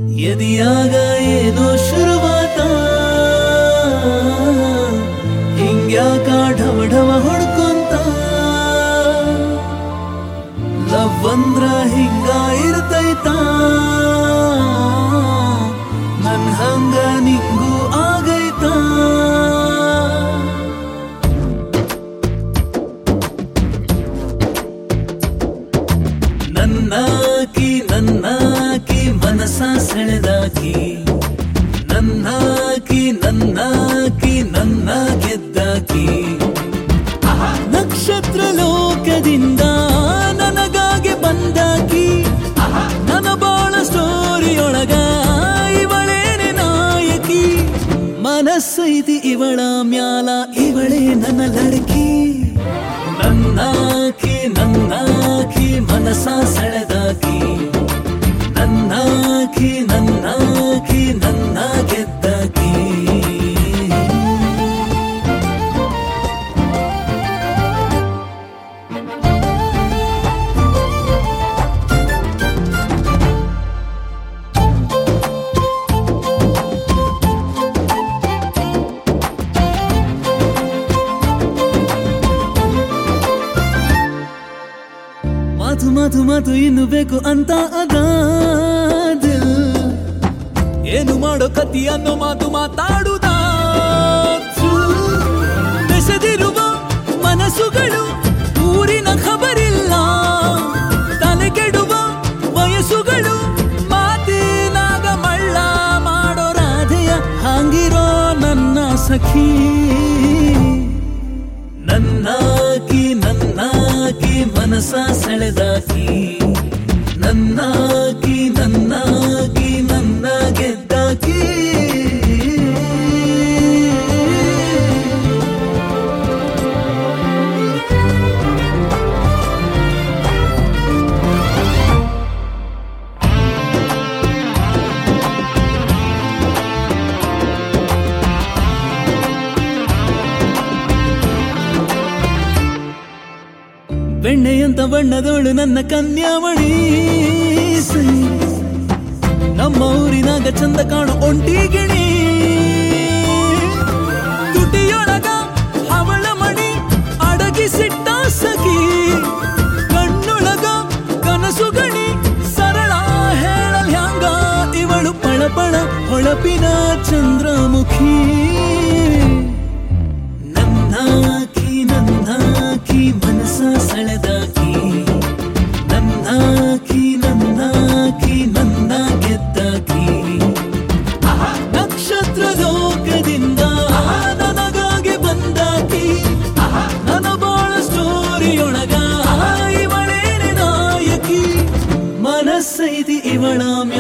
ಎದಿಯಾಗ ಏನೋ ಶುರುವಾತ ಹಿಂಗ್ಯಾಕ ಢವ ಢವ ಹೊಡ್ಕೊಂತ ಲವ್ ಅಂದ್ರ ಹಿಂಗ ಇರ್ತೈತ ನನ್ ಹಂಗ ನಿಂಗೂ ಆಗೈತಾ ನನ್ನಾಕಿ ನನ್ನಾಕಿ ಮನಸ ಸೆಳೆದಾಕಿ ನನ್ನಾಕಿ ನನ್ನಾಕಿ ನನ್ನ ಗೆದ್ದಾಕಿ ನಕ್ಷತ್ರ ಲೋಕದಿಂದ ನನಗಾಗಿ ಬಂದಾಕಿ ನನ್ನ ಬಾಳ ಸ್ಟೋರಿಯೊಳಗ ಇವಳೇನೆ ನಾಯಕಿ ಮನಸ್ಸೈತಿ ಇವಳ ಮ್ಯಾಲ ಇವಳೇ ನನ್ನ ಲಡಕಿ ನನ್ನಾಕಿ ನನ್ನಾಕಿ ಮನಸ ಸೆಳೆದಾಕಿ ನನ್ನಾಕಿ ನನ್ನಾಕಿ ನನ್ನ ಗೆದ್ದಾಕಿ ಮಾತು ಮಾತು ಮಾತು ಇನ್ನು ಬೇಕು ಅಂತ ಅದ ದಿಲ್. ಏನು ಮಾಡೋ ಕತಿ ಅನ್ನೋ ಮಾತು ಮಾತಾಡುದ ಬೆಸೆದಿರುವ ಮನಸ್ಸುಗಳು ಊರಿನ ಖಬರಿಲ್ಲ ತಲೆ ಕೆಡುವ ವಯಸ್ಸುಗಳು ಮಾತಿನಾಗ ಮಳ್ಳ ಮಾಡೋ ರಾಧೆಯ ಹಾಂಗಿರೋ ನನ್ನ ಸಖಿ ನನ್ನಾಕಿ ನನ್ನಾಕಿ ಮನಸ ಸೆಳೆದಾಕಿ ನನ್ನಾಕಿ ನನ್ನಾಕಿ ನನ್ನ ಗೆದ್ದಾಕಿ ಬೆಣ್ಣೆಯಂತ ಬಣ್ಣದವಳು ನನ್ನ ಕನ್ಯಾವಳಿ ಸೈ. ನಮ್ಮ ಊರಿನಾಗ ಚಂದ ಕಾಣೋ ಒಂಟಿ ಗಿಣಿ ತುಟಿಯೊಳಗ ಅವಳ ಮಣಿ ಅಡಗಿಸಿಟ್ಟ ಸಖಿ ಕಣ್ಣೊಳಗ ಕನಸು ಗಣಿ ಸರಳ ಹೇಳಲ್ ಹ್ಯಾಂಗ ಇವಳು ಪಳಪಳ ಹೊಳಪಿನ ಚಂದ್ರಮುಖಿ ನನ್ನಾಕಿ ನನ್ನಾಕಿ ಮನಸ ಸೆಳೆದಾಕಿ ನನ್ನಾಕಿ ನನ್ನಾಕಿ ನನ್ನ ಗೆದ್ದಾಕಿ ನಕ್ಷತ್ರ ಲೋಕದಿಂದ ನನಗಾಗಿ ಬಂದಾಕಿ ನನ್ನ ಬಾಳ ಸ್ಟೋರಿಯೊಳಗ ಇವಳೇನೆ ನಾಯಕಿ ಮನಸ್ಸೈತಿ ಇವಳ ಮ್ಯಾಲ